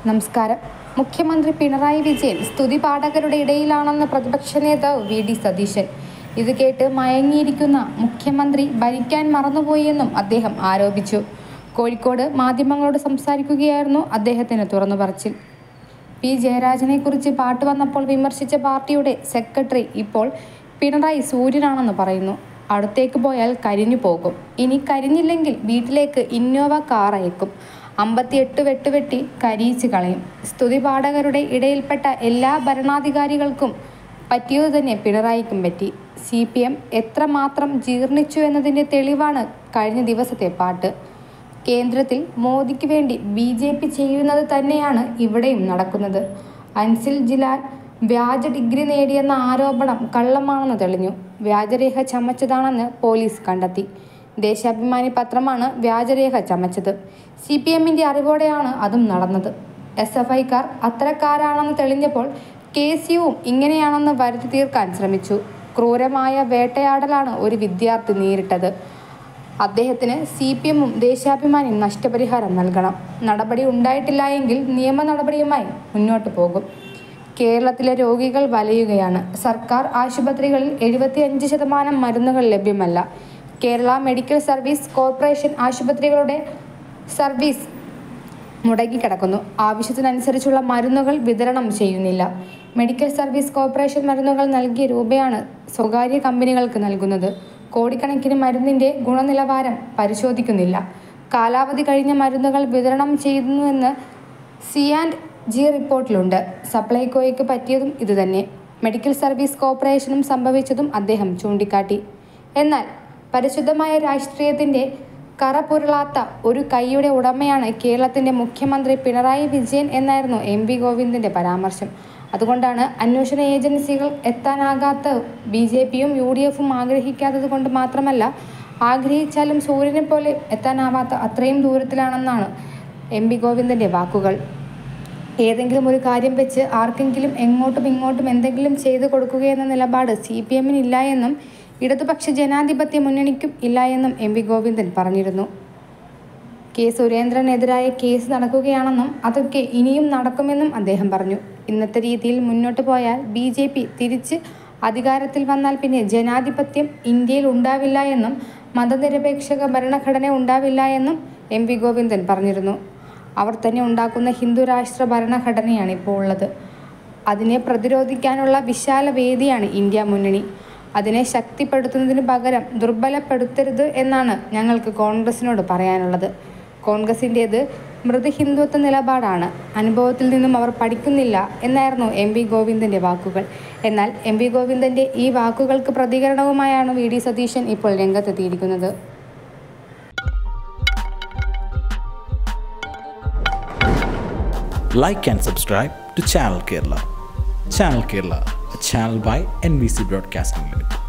നമസ്കാരം മുഖ്യമന്ത്രി പിണറായി വിജയൻ സ്തുതി പാഠകരുടെ ഇടയിലാണെന്ന് പ്രതിപക്ഷ നേതാവ് വി ഡി സതീശൻ ഇത് കേട്ട് മയങ്ങിയിരിക്കുന്ന മുഖ്യമന്ത്രി ഭരിക്കാൻ മറന്നുപോയെന്നും അദ്ദേഹം ആരോപിച്ചു കോഴിക്കോട് മാധ്യമങ്ങളോട് സംസാരിക്കുകയായിരുന്നു അദ്ദേഹത്തിന് തുറന്നു പറച്ചിൽ പി ജയരാജനെക്കുറിച്ച് പാട്ട് വന്നപ്പോൾ വിമർശിച്ച പാർട്ടിയുടെ സെക്രട്ടറി ഇപ്പോൾ പിണറായി സൂര്യനാണെന്ന് പറയുന്നു അടുത്തേക്ക് പോയാൽ കരിഞ്ഞു പോകും ഇനി കരിഞ്ഞില്ലെങ്കിൽ വീട്ടിലേക്ക് ഇന്നോവ കാർ അയക്കും അമ്പത്തിയെട്ട് വെട്ടുവെട്ടി കരിയിച്ച് കളയും സ്തുതി പാഠകരുടെ ഇടയിൽപ്പെട്ട എല്ലാ ഭരണാധികാരികൾക്കും പറ്റിയത് തന്നെ പിണറായിക്കും പറ്റി സി പി എം എത്രമാത്രം ജീർണിച്ചു എന്നതിൻ്റെ തെളിവാണ് കഴിഞ്ഞ ദിവസത്തെ പാട്ട് കേന്ദ്രത്തിൽ മോദിക്ക് വേണ്ടി ബി ജെ പി ചെയ്യുന്നത് തന്നെയാണ് ഇവിടെയും നടക്കുന്നത് അൻസിൽ ജിലാൽ വ്യാജ ഡിഗ്രി നേടിയെന്ന ആരോപണം കള്ളമാണെന്ന് തെളിഞ്ഞു വ്യാജരേഖ ചമച്ചതാണെന്ന് പോലീസ് കണ്ടെത്തി ദേശാഭിമാനി പത്രമാണ് വ്യാജരേഖ ചമച്ചത് സി പി എമ്മിൻ്റെ അറിവോടെയാണ് അതും നടന്നത് എസ് എഫ് ഐക്കാർ അത്തരക്കാരാണെന്ന് തെളിഞ്ഞപ്പോൾ കെ സി യുവും ഇങ്ങനെയാണെന്ന് വരുത്തി തീർക്കാൻ ശ്രമിച്ചു ക്രൂരമായ വേട്ടയാടലാണ് ഒരു വിദ്യാർത്ഥി നേരിട്ടത് അദ്ദേഹത്തിന് സി പി എമ്മും ദേശാഭിമാനിയും നഷ്ടപരിഹാരം നൽകണം നടപടി ഉണ്ടായിട്ടില്ല എങ്കിൽ നിയമ നടപടിയുമായി മുന്നോട്ട് പോകും കേരളത്തിലെ രോഗികൾ വലയുകയാണ് സർക്കാർ ആശുപത്രികളിൽ എഴുപത്തിയഞ്ച് ശതമാനം മരുന്നുകൾ ലഭ്യമല്ല കേരള മെഡിക്കൽ സർവീസ് കോർപ്പറേഷൻ ആശുപത്രികളുടെ സർവീസ് മുടങ്ങിക്കിടക്കുന്നു ആവശ്യത്തിനനുസരിച്ചുള്ള മരുന്നുകൾ വിതരണം ചെയ്യുന്നില്ല മെഡിക്കൽ സർവീസ് കോർപ്പറേഷൻ മരുന്നുകൾ നൽകിയ രൂപയാണ് സ്വകാര്യ കമ്പനികൾക്ക് നൽകുന്നത് കോടിക്കണക്കിന് മരുന്നിന്റെ ഗുണനിലവാരം പരിശോധിക്കുന്നില്ല കാലാവധി കഴിഞ്ഞ മരുന്നുകൾ വിതരണം ചെയ്യുന്നുവെന്ന് സി ആൻഡ് ജി റിപ്പോർട്ടിലുണ്ട് സപ്ലൈകോയ്ക്ക് പറ്റിയതും ഇതുതന്നെ മെഡിക്കൽ സർവീസ് കോർപ്പറേഷനും സംഭവിച്ചതും അദ്ദേഹം ചൂണ്ടിക്കാട്ടി എന്നാൽ പരിശുദ്ധമായ രാഷ്ട്രീയത്തിന്റെ കറപുരളാത്ത ഒരു കൈയുടെ ഉടമയാണ് കേരളത്തിന്റെ മുഖ്യമന്ത്രി പിണറായി വിജയൻ എന്നായിരുന്നു എം വി ഗോവിന്ദന്റെ പരാമർശം അതുകൊണ്ടാണ് അന്വേഷണ ഏജൻസികൾ എത്താനാകാത്ത ബി ജെ പിയും യു ഡി എഫും ആഗ്രഹിക്കാത്തത് കൊണ്ട് മാത്രമല്ല ആഗ്രഹിച്ചാലും സൂര്യനെ പോലെ എത്താനാവാത്ത അത്രയും ദൂരത്തിലാണെന്നാണ് എം വി ഗോവിന്ദന്റെ വാക്കുകൾ ഏതെങ്കിലും ഒരു കാര്യം വെച്ച് ആർക്കെങ്കിലും എങ്ങോട്ടും ഇങ്ങോട്ടും എന്തെങ്കിലും ചെയ്തു കൊടുക്കുകയെന്ന നിലപാട് സി പി എമ്മിനില്ല എന്നും ഇടതുപക്ഷ ജനാധിപത്യ മുന്നണിക്കും ഇല്ല എന്നും എം വി ഗോവിന്ദൻ പറഞ്ഞിരുന്നു കെ സുരേന്ദ്രനെതിരായ കേസ് നടക്കുകയാണെന്നും അതൊക്കെ ഇനിയും നടക്കുമെന്നും അദ്ദേഹം പറഞ്ഞു ഇന്നത്തെ രീതിയിൽ മുന്നോട്ട് പോയാൽ ബി ജെ പി തിരിച്ച് അധികാരത്തിൽ വന്നാൽ പിന്നെ ജനാധിപത്യം ഇന്ത്യയിൽ ഉണ്ടാവില്ല എന്നും മതനിരപേക്ഷക ഭരണഘടന ഉണ്ടാവില്ല എന്നും എം വി ഗോവിന്ദൻ പറഞ്ഞിരുന്നു അവർ തന്നെ ഉണ്ടാക്കുന്ന ഹിന്ദു രാഷ്ട്ര ഭരണഘടനയാണ് ഇപ്പോൾ ഉള്ളത് അതിനെ പ്രതിരോധിക്കാനുള്ള വിശാല വേദിയാണ് ഇന്ത്യ മുന്നണി അതിനെ ശക്തിപ്പെടുത്തുന്നതിന് പകരം ദുർബലപ്പെടുത്തരുത് എന്നാണ് ഞങ്ങൾക്ക് കോൺഗ്രസിനോട് പറയാനുള്ളത് കോൺഗ്രസിൻ്റേത് മൃദു ഹിന്ദുത്വ നിലപാടാണ് അനുഭവത്തിൽ നിന്നും അവർ പഠിക്കുന്നില്ല എന്നായിരുന്നു എം വി ഗോവിന്ദൻ്റെ വാക്കുകൾ എന്നാൽ എം വി ഗോവിന്ദൻ്റെ ഈ വാക്കുകൾക്ക് പ്രതികരണവുമായാണ് വി ഡി സതീശൻ ഇപ്പോൾ രംഗത്തെത്തിയിരിക്കുന്നത് like and subscribe to Channel Kerala. Channel Kerala, a channel by NBC Broadcasting Limited.